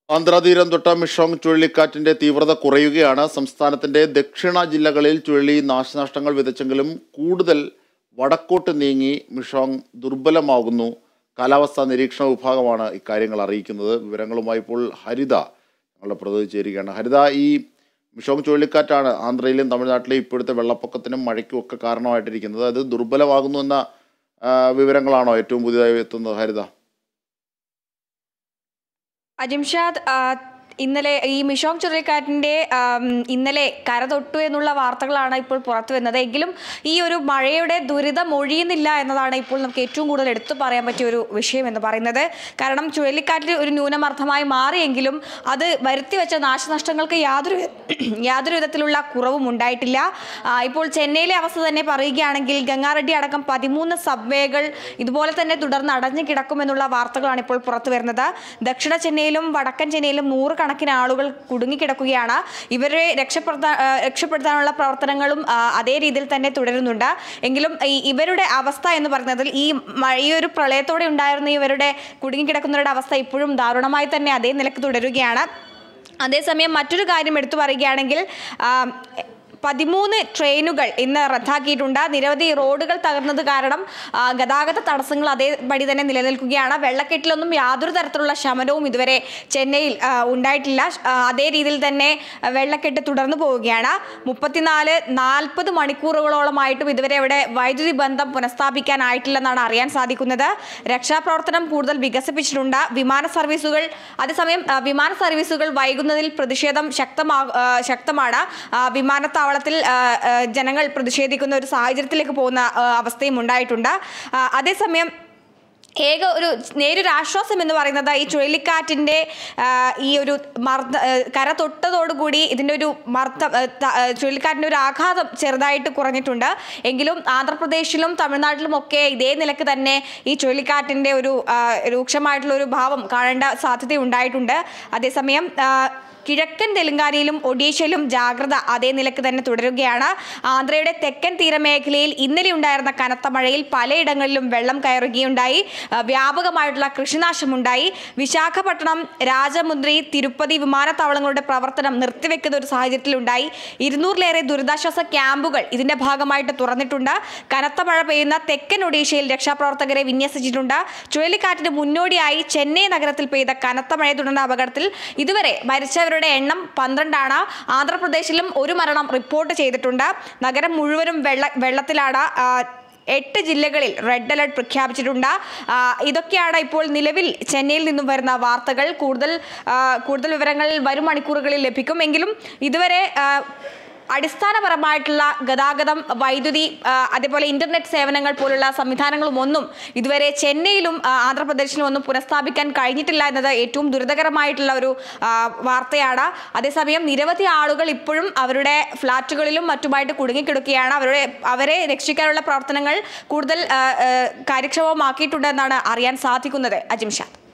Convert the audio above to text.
ആന്ധ്രാതീരം തൊട്ട മിഷോങ് ചുഴലിക്കാറ്റിന്റെ തീവ്രത കുറയുകയാണ് സംസ്ഥാനത്തിന്റെ ദക്ഷിണ ജില്ലകളിൽ ചുഴലി നാശനഷ്ടങ്ങൾ വിതച്ചെങ്കിലും കൂടുതൽ വടക്കോട്ട് നീങ്ങി മിഷോങ് ദുർബലമാകുന്നു കാലാവസ്ഥാ നിരീക്ഷണ വിഭാഗമാണ് ഇക്കാര്യങ്ങൾ അറിയിക്കുന്നത് വിവരങ്ങളുമായി ഇപ്പോൾ ഹരിത ഞങ്ങളുടെ പ്രതിനിധി ചേരുകയാണ് ഹരിത ഈ മിഷോങ് ചുഴലിക്കാറ്റാണ് ആന്ധ്രയിലും തമിഴ്നാട്ടിലെയും ഇപ്പോഴത്തെ വെള്ളപ്പൊക്കത്തിനും മഴയ്ക്കും ഒക്കെ കാരണമായിട്ടിരിക്കുന്നത് അത് ദുർബലമാകുന്നു എന്ന ആ, വിവരങ്ങളാണോ ഏറ്റവും പുതിയതായി എത്തുന്നത് ഹരിത അജിംഷാദ് ആ, ഇന്നലെ ഈ മിഷോങ് ചുഴലിക്കാറ്റിന്റെ ആം, ഇന്നലെ കര തൊട്ടു എന്നുള്ള വാർത്തകളാണ് ഇപ്പോൾ പുറത്തു വരുന്നത് എങ്കിലും ഈ ഒരു മഴയുടെ ദുരിതം ഒഴിയുന്നില്ല എന്നതാണ് ഇപ്പോൾ നമുക്ക് ഏറ്റവും കൂടുതൽ എടുത്തു പറയാൻ പറ്റിയ ഒരു വിഷയം എന്ന് പറയുന്നത് കാരണം ചുഴലിക്കാറ്റ് ഒരു ന്യൂനമർദ്ദമായി മാറിയെങ്കിലും അത് വരുത്തി വെച്ച നാശനഷ്ടങ്ങൾക്ക് യാതൊരു യാതൊരു വിധത്തിലുള്ള കുറവും ഉണ്ടായിട്ടില്ല ആ, ഇപ്പോൾ ചെന്നൈയിലെ അവസ്ഥ തന്നെ പറയുകയാണെങ്കിൽ ഗംഗാറെഡ്ഡി അടക്കം പതിമൂന്ന് സബ്വേകൾ ഇതുപോലെ തന്നെ തുടർന്ന് അടഞ്ഞു കിടക്കുമെന്നുള്ള വാർത്തകളാണ് ഇപ്പോൾ പുറത്തു വരുന്നത് ദക്ഷിണ ചെന്നൈയിലും വടക്കൻ ചെന്നൈയിലും നൂറുകണക്കിന് ആളുകൾ കുടുങ്ങിക്കിടക്കുകയാണ് ഇവരെ രക്ഷപ്പെടുത്താൻ ആ, രക്ഷപ്പെടുത്താനുള്ള പ്രവർത്തനങ്ങളും ആ, അതേ രീതിയിൽ തന്നെ തുടരുന്നുണ്ട് എങ്കിലും ഈ ഇവരുടെ അവസ്ഥ എന്ന് പറയുന്നതിൽ ഈ മഴ ഈ ഒരു പ്രളയത്തോടെ ഉണ്ടായിരുന്ന ഇവരുടെ കുടുങ്ങിക്കിടക്കുന്നവരുടെ അവസ്ഥ ഇപ്പോഴും ദാരുണമായി തന്നെ അതേ നിലക്ക് തുടരുകയാണ് അതേസമയം മറ്റൊരു കാര്യം എടുത്തു പറയുകയാണെങ്കിൽ ആ, പതിമൂന്ന് ട്രെയിനുകൾ ഇന്ന് റദ്ദാക്കിയിട്ടുണ്ട് നിരവധി റോഡുകൾ തകർന്നത് കാരണം ആ, ഗതാഗത തടസ്സങ്ങൾ അതേപടി തന്നെ നിലനിൽക്കുകയാണ് വെള്ളക്കെട്ടിലൊന്നും യാതൊരു തരത്തിലുള്ള ശമനവും ഇതുവരെ ചെന്നൈയിൽ ആ, ഉണ്ടായിട്ടില്ല ആ, അതേ രീതിയിൽ തന്നെ ആ, വെള്ളക്കെട്ട് തുടർന്നു പോവുകയാണ് മുപ്പത്തിനാല് നാൽപ്പത് മണിക്കൂറുകളോളമായിട്ടും ഇതുവരെ ഇവിടെ വൈദ്യുതി ബന്ധം പുനഃസ്ഥാപിക്കാനായിട്ടില്ലെന്നാണ് അറിയാൻ സാധിക്കുന്നത് രക്ഷാപ്രവർത്തനം കൂടുതൽ വികസിപ്പിച്ചിട്ടുണ്ട് വിമാന സർവീസുകൾ അതേസമയം ആ, വിമാന സർവീസുകൾ വൈകുന്നതിൽ പ്രതിഷേധം ശക്തമാ ആ, ശക്തമാണ് ആ, വിമാനത്താവളത്തിൽ ആ, ആ, ജനങ്ങൾ പ്രതിഷേധിക്കുന്ന ഒരു സാഹചര്യത്തിലേക്ക് പോകുന്ന ആ, അവസ്ഥയും ഉണ്ടായിട്ടുണ്ട് ആ, അതേസമയം ഏക ഒരു നേരൊരു ആശ്വാസം എന്ന് പറയുന്നത് ഈ ചുഴലിക്കാറ്റിൻ്റെ ആ, ഈ ഒരു മർദ്ദ ആ, കര തൊട്ടതോടുകൂടി ഇതിൻ്റെ ഒരു മർദ്ദം ആ, ത- ആ, ചുഴലിക്കാറ്റിൻ്റെ ഒരു ആഘാതം ചെറുതായിട്ട് കുറഞ്ഞിട്ടുണ്ട് എങ്കിലും ആന്ധ്രാപ്രദേശിലും തമിഴ്നാട്ടിലും ഒക്കെ ഇതേ നിലക്ക് തന്നെ ഈ ചുഴലിക്കാറ്റിൻ്റെ ഒരു ആ, രൂക്ഷമായിട്ടുള്ള ഒരു ഭാവം കാണേണ്ട സാധ്യത ഉണ്ടായിട്ടുണ്ട് അതേസമയം ആ, കിഴക്കൻ തെലങ്കാനയിലും ഒഡീഷയിലും ജാഗ്രത അതേ നിലക്ക് തന്നെ തുടരുകയാണ് ആന്ധ്രയുടെ തെക്കൻ തീരമേഖലയിൽ ഇന്നലെ ഉണ്ടായിരുന്ന കനത്ത മഴയിൽ പലയിടങ്ങളിലും വെള്ളം കയറുകയുണ്ടായി ആ, വ്യാപകമായിട്ടുള്ള കൃഷിനാശമുണ്ടായി വിശാഖപട്ടണം രാജമുന്ദ്രി തിരുപ്പതി വിമാനത്താവളങ്ങളുടെ പ്രവർത്തനം നിർത്തിവെക്കുന്ന ഒരു സാഹചര്യത്തിലുണ്ടായി ഇരുന്നൂറിലേറെ ദുരിതാശ്വാസ ക്യാമ്പുകൾ ഇതിന്റെ ഭാഗമായിട്ട് തുറന്നിട്ടുണ്ട് കനത്ത മഴ പെയ്യുന്ന തെക്കൻ ഒഡീഷയിൽ രക്ഷാപ്രവർത്തകരെ വിന്യസിച്ചിട്ടുണ്ട് ചുഴലിക്കാറ്റിന് മുന്നോടിയായി ചെന്നൈ നഗരത്തിൽ പെയ്ത കനത്ത മഴയെ തുടർന്ന അപകടത്തിൽ ഇതുവരെ മരിച്ചവരുടെ എണ്ണം പന്ത്രണ്ടാണ് ആന്ധ്രാപ്രദേശിലും ഒരു മരണം റിപ്പോർട്ട് ചെയ്തിട്ടുണ്ട് നഗരം മുഴുവനും വെള്ള വെള്ളത്തിലാണ് ആ, എട്ട് ജില്ലകളിൽ റെഡ് അലർട്ട് പ്രഖ്യാപിച്ചിട്ടുണ്ട് ആ, ഇതൊക്കെയാണ് ഇപ്പോൾ നിലവിൽ ചെന്നൈയിൽ നിന്നും വരുന്ന വാർത്തകൾ കൂടുതൽ ആ, കൂടുതൽ വിവരങ്ങൾ വരും മണിക്കൂറുകളിൽ ലഭിക്കും എങ്കിലും ഇതുവരെ ആ, അടിസ്ഥാനപരമായിട്ടുള്ള ഗതാഗതം വൈദ്യുതി ആ, അതേപോലെ ഇന്റർനെറ്റ് സേവനങ്ങൾ പോലുള്ള സംവിധാനങ്ങളും ഒന്നും ഇതുവരെ ചെന്നൈയിലും ആ, ആന്ധ്രാപ്രദേശിലും ഒന്നും പുനഃസ്ഥാപിക്കാൻ കഴിഞ്ഞിട്ടില്ല എന്നത് ഏറ്റവും ദുരിതകരമായിട്ടുള്ള ഒരു ആ, വാർത്തയാണ് അതേസമയം നിരവധി ആളുകൾ ഇപ്പോഴും അവരുടെ ഫ്ളാറ്റുകളിലും മറ്റുമായിട്ട് കുടുങ്ങിക്കിടക്കുകയാണ് അവരുടെ അവരെ രക്ഷിക്കാനുള്ള പ്രവർത്തനങ്ങൾ കൂടുതൽ ആ, ആ, കാര്യക്ഷമമാക്കിയിട്ടുണ്ടെന്നാണ് അറിയാൻ സാധിക്കുന്നത് അജിംഷാദ്